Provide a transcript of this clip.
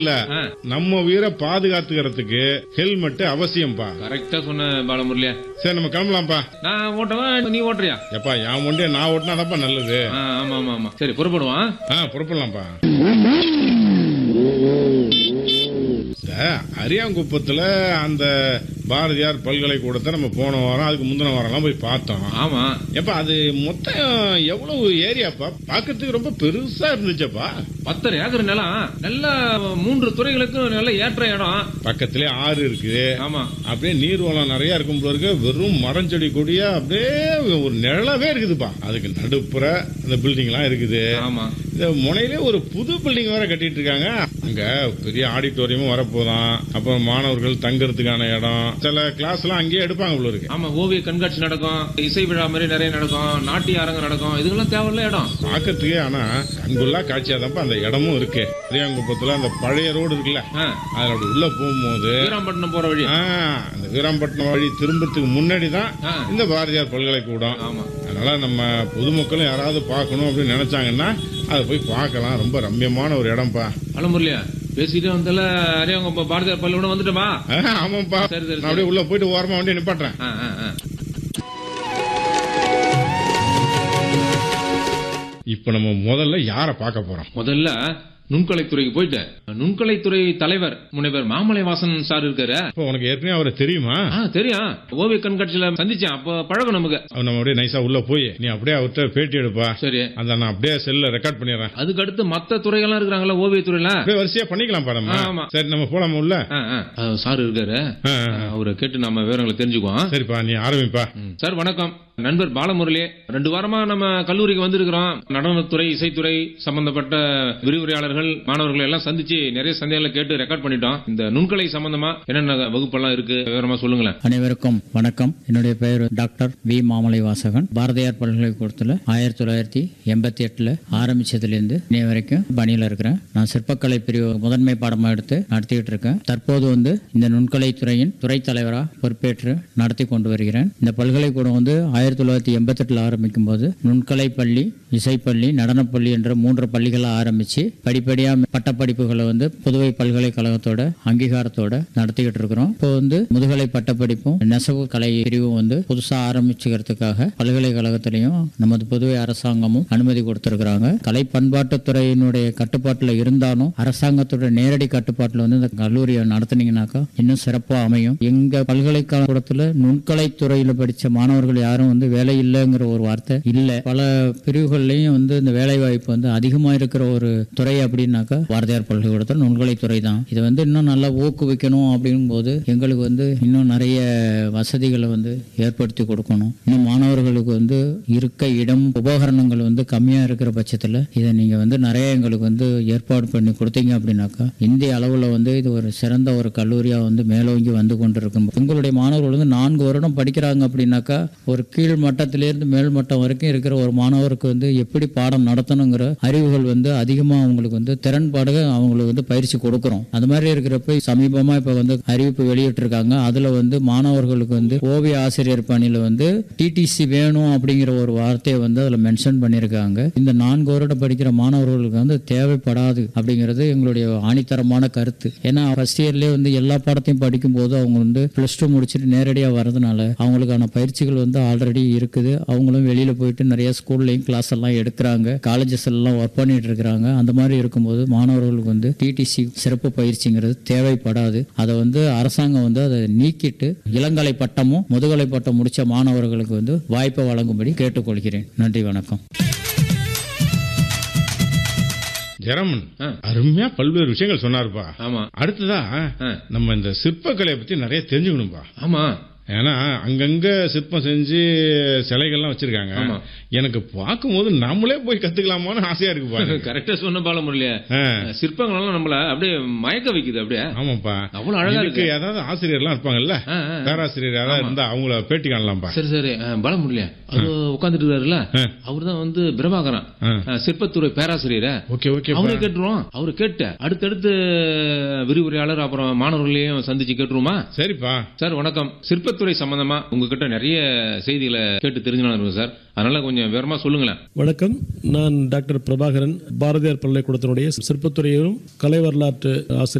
இல்ல ஆ. நம்ம உயிரை பாதுகாத்துக்கிறதுக்கு ஹெல்மெட் அவசியம்ப்பா கரெக்டா சொன்ன பாலமுரளியா சரி நம்ம கிளம்பலாம்ப்பா நான் ஓட்டவா நீ ஓட்டுறியா எப்பா என் ஒண்டிய நான் ஓட்டினாதான்ப்பா நல்லது ஆ, ஆமா ஆமா ஆமா சரி புறப்படுவான் ஆ புறப்படலாம்ப்பா இந்த அரியாங்குப்பத்துல அந்த பாரதியார் பல்கலைக்கூடத்தை நம்ம போன வாரம் அதுக்கு முந்தின வாரம்லாம் போய் பார்த்தோம் ஆமா எப்பா அது மொத்தம் எவ்வளவு ஏரியாப்பா பார்க்கறதுக்கு ரொம்ப பெருசா இருந்துச்சப்பா பத்தரை ஏக்கர் நிலம் நல்ல மூன்று துறைகளுக்கும் நல்ல ஏற்ற இடம் பக்கத்திலே ஆறு இருக்குது ஆமா அப்படியே நீர்வளம் நிறைய இருக்கும் போல இருக்கு வெறும் மரம் செடி கொடியா அப்படியே ஒரு நிழலாவே இருக்குதுப்பா அதுக்கு நடுப்புற அந்த பில்டிங் எல்லாம் இருக்குது ஆமா இந்த முனையிலே ஒரு புது பில்டிங் வேற கட்டிட்டு இருக்காங்க அங்க பெரிய ஆடிட்டோரியமும் வரப்போதான் அப்புறம் மாணவர்கள் தங்கறதுக்கான இடம் சில கிளாஸ் எல்லாம் அங்கேயே எடுப்பாங்க போல இருக்கு ஆமா ஓவிய கண்காட்சி நடக்கும் இசை விழா மாதிரி நிறைய நடக்கும் நாட்டிய அரங்கம் நடக்கும் இதுக்கெல்லாம் தேவையில்ல இடம் பார்க்கறதுக்கே ஆனா கண்குள்ளா காட்சியாதான்ப்பா அந்த இடமும் இருக்கு பெரியாங்குப்பத்துல அந்த பழைய ரோடு இருக்குல்ல ஆ, அதுல அப்படி உள்ள போகும்போது வீராம்பட்டினம் போற வழி ஆ, அந்த வீராம்பட்டினம் வழி திரும்பறதுக்கு முன்னாடி தான் ஆ. இந்த பாரதியார் பல்கலைக்கூடம் ஆமா அதனால நம்ம பொதுமக்களும் யாராவது பார்க்கணும் அப்படின்னு நினைச்சாங்கன்னா அதை போய் பார்க்கலாம் ரொம்ப ரம்யமான ஒரு இடம்ப்பா பாலமுரளியா பேசிட்டே வந்தால அரியவங்க பாரதியார் பள்ளியோட வந்துட்டோமா ஆ, ஆமாப்பா சரி, சரி, நான் அப்படியே உள்ள போயிட்டு ஓரமா வண்டி நிப்பாட்டுறேன் ஆ, ஆ, ஆ. இப்ப நம்ம முதல்ல யார பார்க்க போறோம் முதல்ல நுண்கலைத்துறைக்கு போயிட்டு நுண்கலைத்துறை தலைவர் முனைவர் மாமலை வாசன் சார் இருக்காரு இப்போ உனக்கு ஏற்கனவே அவரை தெரியுமா ஆ தெரியும் ஓவிய கண்காட்சியில சந்திச்சேன் அப்ப பழகம் நமக்கு அவர் நம்ம அப்படியே நைஸா உள்ள போய் நீ அப்படியே அவர்கிட்ட பேட்டி எடுப்பா சரி அந்த நான் அப்படியே செல்ல ரெக்கார்ட் பண்ணிடுறேன் அதுக்கு அடுத்து மத்த துறைகள்லாம் இருக்கிறாங்களா ஓவியத்துறையில அப்படியே வரிசையா பண்ணிக்கலாம் நம்ம ஆமா. சரி நம்ம போலாமா உள்ள ஆ, ஆ. ஆ, சார் இருக்காரு ஆ, ஆ, ஆ. அவரை கேட்டு நம்ம விவரங்களை தெரிஞ்சுக்குவோம் சரிப்பா நீ ஆரம்பிப்பா ம். சார் வணக்கம் நண்பர் பாலமுரளி ரெண்டு வாரமா நம்ம கல்லூரிக்கு வந்திருக்கிறோம் நடனத்துறை இசைத்துறை சம்பந்தப்பட்ட விரிவுரையாளர்கள் மாணவர்கள் எல்லாம் சந்திச்சு நிறைய சந்தேகங்களை கேட்டு ரெக்கார்ட் பண்ணிட்டோம் இந்த நுண்கலை சம்பந்தமா என்னென்ன வகுப்பெல்லாம் இருக்கு விவரமா சொல்லுங்களேன் அனைவருக்கும் வணக்கம் என்னுடைய பெயர் டாக்டர் வி மாமலை வாசகன் பாரதியார் பல்கலைக்கூடத்தில் ஆயிரத்தி தொள்ளாயிரத்தி எண்பத்தி எட்டில் ஆரம்பிச்சதுலேருந்து இன்னை வரைக்கும் பணியில் இருக்கிறேன் நான் சிற்பக்கலை பிரிவு முதன்மை பாடமாக எடுத்து நடத்திக்கிட்டு இருக்கேன் தற்போது வந்து இந்த நுண்கலை துறையின் துறை தலைவராக பொறுப்பேற்று நடத்தி கொண்டு வருகிறேன் இந்த பல்கலைக்கூடம் வந்து ஆயிரத்தி தொள்ளாயிரத்தி எண்பத்தெட்டில் ஆரம்பிக்கும் போது நுண்கலை பள்ளி இசைப்பள்ளி நடனப்பள்ளி என்ற மூன்று பள்ளிகளை ஆரம்பித்து படிப்படியாக பட்டப்படிப்புகளை வந்து புதுவை பல்கலைக்கழகத்தோட அங்கீகாரத்தோட நடத்திக்கிட்டு இருக்கிறோம் இப்போ வந்து முதுகலை பட்டப்படிப்பும் நெசவு கலை பிரிவும் வந்து புதுசா ஆரம்பிச்சுக்கிறதுக்காக பல்கலைக்கழகத்திலையும் நமது புதுவை அரசாங்கமும் அனுமதி கொடுத்திருக்கிறாங்க கலை பண்பாட்டுத்துறையினுடைய கட்டுப்பாட்டில் இருந்தாலும் அரசாங்கத்தோட நேரடி கட்டுப்பாட்டில் வந்து இந்த கல்லூரியை நடத்துனீங்கன்னாக்கா இன்னும் சிறப்பா அமையும் எங்க பல்கலைக்கழகத்துல நுண்கலை துறையில படிச்ச மாணவர்கள் யாரும் வந்து வேலை இல்லைங்கிற ஒரு வார்த்தை இல்ல பல பிரிவுகள்லயும் வந்து இந்த வேலை வாய்ப்பு வந்து அதிகமா இருக்கிற ஒரு துறை அப்படின்னாக்கா பாரதியார் பல்கலைக்கூடத்தில் நுண்கலை துறை தான் இதை வந்து இன்னும் நல்லா ஊக்குவிக்கணும் அப்படிங்கும்போது எங்களுக்கு வந்து இன்னும் நிறைய வசதிகளை வந்து ஏற்படுத்தி கொடுக்கணும் இன்னும் மாணவர்களுக்கு வந்து இருக்க இடம் உபகரணங்கள் வந்து கம்மியா இருக்கிற பட்சத்தில் இதை நீங்க வந்து நிறைய எங்களுக்கு வந்து ஏற்பாடு பண்ணி கொடுத்தீங்க அப்படின்னாக்கா இந்திய அளவில் வந்து இது ஒரு சிறந்த ஒரு கல்லூரியா வந்து மேலோங்கி வந்து கொண்டிருக்கும் உங்களுடைய மாணவர்கள் வந்து நான்கு வருடம் படிக்கிறாங்க அப்படின்னாக்கா ஒரு கீழ் மட்டத்திலிருந்து மேல் மட்டம் வரைக்கும் இருக்கிற ஒரு மாணவருக்கு வந்து எப்படி பாடம் நடத்தணுங்கிற அறிவுகள் வந்து அதிகமாக அவங்களுக்கு வந்து திறன்பாடு அவங்களுக்கு வந்து பயிற்சி கொடுக்குறோம் அது மாதிரி இருக்கிறப்ப சமீபமா இப்ப வந்து அறிவிப்பு வெளியிட்டிருக்காங்க அதுல வந்து மாணவர்களுக்கு வந்து ஓவிய ஆசிரியர் பணியில வந்து டிடிசி வேணும் அப்படிங்கிற ஒரு வார்த்தையை வந்து அதுல மென்ஷன் பண்ணியிருக்காங்க இந்த நான்கு வருடம் படிக்கிற மாணவர்களுக்கு வந்து தேவைப்படாது அப்படிங்கிறது எங்களுடைய ஆணித்தரமான கருத்து ஏன்னா ஃபர்ஸ்ட் இயர்லயே வந்து எல்லா பாடத்தையும் படிக்கும்போது அவங்க வந்து பிளஸ் டூ முடிச்சுட்டு நேரடியாக வரதுனால அவங்களுக்கான பயிற்சிகள் வந்து ஆல்ரெடி இருக்குது அவங்களும் வெளியில போயிட்டு நிறைய ஸ்கூல்லையும் கிளாஸ் எல்லாம் எடுக்கிறாங்க காலேஜஸ் எல்லாம் ஒர்க் பண்ணிட்டு இருக்கிறாங்க அந்த மாதிரி இருக்கும்போது மாணவர்களுக்கு வந்து டிடிசி சிறப்பு பயிற்சிங்கிறது தேவைப்படாது அதை வந்து அரசாங்கம் வந்து அதை நீக்கிட்டு இளங்கலை பட்டமும் முதுகலை பட்டம் முடிச்ச மாணவர்களுக்கு வந்து வாய்ப்பை வழங்கும்படி கேட்டுக்கொள்கிறேன் நன்றி வணக்கம் ஜெரமன் ஆ. அருமையா பல்வேறு விஷயங்கள் சொன்னாருப்பா ஆமா அடுத்ததா ஆ. நம்ம இந்த சிற்பக்கலையை பத்தி நிறைய தெரிஞ்சுக்கணும்பா ஆமா ஏன்னா அங்கங்க சிற்பம் செஞ்சு சிலைகள்லாம் வச்சிருக்காங்க ஆமா. எனக்கு பார்க்கும்போது நம்மளே போய் கத்துக்கலாமான்னு ஆசையா இருக்கு பாருங்க கரெக்டா சொன்ன பாலமுரளியா ஆ. சிற்பங்கள் எல்லாம் நம்மள அப்படியே மயக்க வைக்குது அப்படியே ஆமாப்பா அவ்வளவு அழகா இதுக்கு இருக்கு ஏதாவது ஆசிரியர்லாம் இருப்பாங்கல்ல ஆ, ஆ. பேராசிரியர் யாராவது இருந்தா அவங்கள பேட்டி காணலாம்ப்பா சரி சரி ஆ, பாலமுரளியா அது உட்காந்துட்டு இருக்காருல்ல ஆ. அவர் தான் வந்து பிரபாகரன் ஆ. ஆ, சிற்பத்துறை பேராசிரியர் ஓகே ஓகே அவரே கேட்டுருவோம் அவரு கேட்டு அடுத்தடுத்து விரிவுரையாளர் அப்புறம் மாணவர்களையும் சந்திச்சு கேட்டுருவோமா சரிப்பா சார் வணக்கம் சிற்பத்துறை சம்பந்தமா உங்ககிட்ட நிறைய செய்திகளை கேட்டு தெரிஞ்சுக்கலாம் இருக்கும் சார் அதனால கொஞ்சம் கொஞ்சம் விவரமா சொல்லுங்களேன் வணக்கம் நான் டாக்டர் பிரபாகரன் பாரதியார் பல்கலைக்கூடத்தினுடைய சிற்பத்துறையிலும் கலை வரலாற்று ஆசிரியர்